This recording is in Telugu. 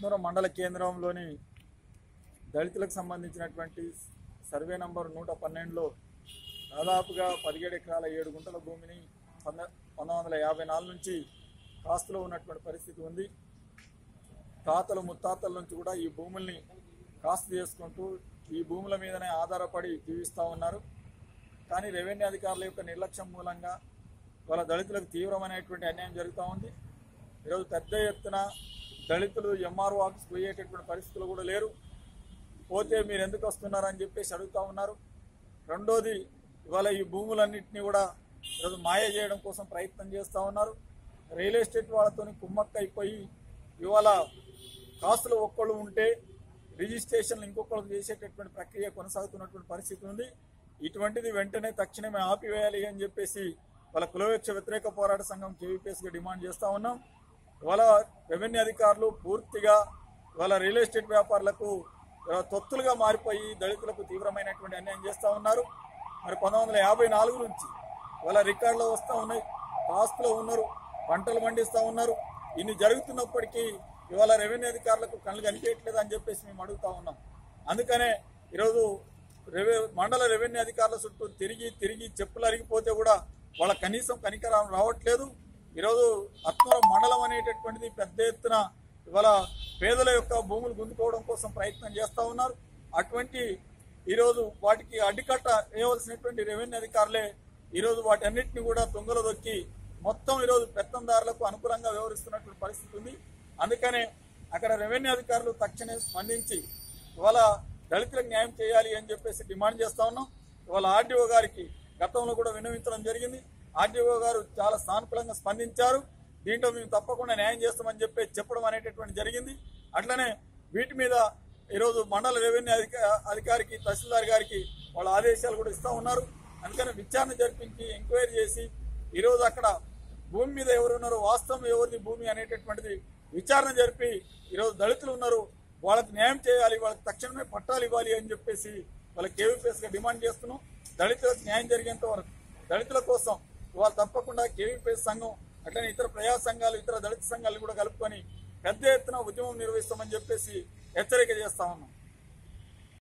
అత్నూర మండల కేంద్రంలోని దళితులకు సంబంధించినటువంటి సర్వే నంబర్ నూట పన్నెండులో దాదాపుగా పదిహేడు ఎకరాల ఏడు గుంటల భూమిని పంద పంతొమ్మిది వందల యాభై నాలుగు నుంచి కాస్తులో ఉన్నటువంటి పరిస్థితి ఉంది తాతలు ముత్తాతల నుంచి కూడా ఈ భూముల్ని కాస్తు చేసుకుంటూ ఈ భూముల మీదనే ఆధారపడి జీవిస్తూ ఉన్నారు కానీ రెవెన్యూ అధికారుల యొక్క నిర్లక్ష్యం మూలంగా వాళ్ళ దళితులకు తీవ్రమైనటువంటి అన్యాయం జరుగుతూ ఉంది ఈరోజు పెద్ద ఎత్తున దళితులు ఎంఆర్ఓ ఆఫీస్ పోయేటటువంటి పరిస్థితులు కూడా లేరు పోతే మీరు ఎందుకు వస్తున్నారని చెప్పేసి అడుగుతా ఉన్నారు రెండోది ఇవాళ ఈ భూములన్నింటినీ కూడా ఈరోజు మాయ చేయడం కోసం ప్రయత్నం చేస్తూ ఉన్నారు రియల్ ఎస్టేట్ వాళ్ళతోని కుమ్మక్క అయిపోయి ఇవాళ కాస్తులు ఒక్కళ్ళు ఉంటే రిజిస్ట్రేషన్లు ఇంకొకళ్ళు చేసేటటువంటి ప్రక్రియ కొనసాగుతున్నటువంటి పరిస్థితి ఉంది ఇటువంటిది వెంటనే తక్షణమే ఆపివేయాలి అని చెప్పేసి వాళ్ళ కులవేక్ష వ్యతిరేక పోరాట సంఘం కేవీపీఎస్గా డిమాండ్ చేస్తూ ఉన్నాం ఇవాళ రెవెన్యూ అధికారులు పూర్తిగా ఇవాళ రియల్ ఎస్టేట్ వ్యాపారులకు ఆ, తొత్తులుగా మారిపోయి దళితులకు తీవ్రమైనటువంటి అన్యాయం చేస్తూ ఉన్నారు మరి పంతొమ్మిది వందల యాభై నాలుగు నుంచి వాళ్ళ రికార్డులో వస్తూ ఉన్నాయి ఆస్తులో ఉన్నారు పంటలు పండిస్తూ ఉన్నారు ఇన్ని జరుగుతున్నప్పటికీ ఇవాళ రెవెన్యూ అధికారులకు కళ్ళు కనిపించట్లేదు అని చెప్పేసి మేము అడుగుతా ఉన్నాం అందుకనే ఈరోజు రెవె మండల రెవెన్యూ అధికారుల చుట్టూ తిరిగి తిరిగి చెప్పులు అరిగిపోతే కూడా వాళ్ళ కనీసం కనికరం రావట్లేదు ఈరోజు అత్మూర మండలం అనేటటువంటిది పెద్ద ఎత్తున ఇవాళ పేదల యొక్క భూములు గుంజుకోవడం కోసం ప్రయత్నం చేస్తూ ఉన్నారు అటువంటి ఈరోజు వాటికి అడ్డుకట్ట వేయవలసినటువంటి రెవెన్యూ అధికారులే ఈరోజు వాటి అన్నింటినీ కూడా తుంగలో దొక్కి మొత్తం ఈరోజు పెత్తందారులకు అనుకూలంగా వ్యవహరిస్తున్నటువంటి పరిస్థితి ఉంది అందుకనే అక్కడ రెవెన్యూ అధికారులు తక్షణమే స్పందించి ఇవాళ దళితులకు న్యాయం చేయాలి అని చెప్పేసి డిమాండ్ చేస్తా ఉన్నాం ఇవాళ ఆర్డీఓ గారికి గతంలో కూడా విన్నవించడం జరిగింది ఆర్డీఓ గారు చాలా సానుకూలంగా స్పందించారు దీంట్లో మేము తప్పకుండా న్యాయం చేస్తామని చెప్పి చెప్పడం అనేటటువంటి జరిగింది అట్లనే వీటి మీద ఈరోజు మండల రెవెన్యూ అధిక అధికారికి తహసీల్దార్ గారికి వాళ్ళ ఆదేశాలు కూడా ఇస్తా ఉన్నారు అందుకని విచారణ జరిపించి ఎంక్వైరీ చేసి ఈరోజు అక్కడ భూమి మీద ఎవరున్నారో వాస్తవం ఎవరిది భూమి అనేటటువంటిది విచారణ జరిపి ఈరోజు దళితులు ఉన్నారు వాళ్ళకి న్యాయం చేయాలి వాళ్ళకి తక్షణమే పట్టాలు ఇవ్వాలి అని చెప్పేసి వాళ్ళకి కేవీపీఎస్ గా డిమాండ్ చేస్తున్నాం దళితులకు న్యాయం జరిగేంత వరకు దళితుల కోసం ఇవాళ తప్పకుండా కేవీపీఎస్ సంఘం అట్లనే ఇతర ప్రజా సంఘాలు ఇతర దళిత సంఘాలు కూడా కలుపుకొని పెద్ద ఎత్తున ఉద్యమం నిర్వహిస్తామని చెప్పేసి హెచ్చరిక చేస్తా ఉన్నాం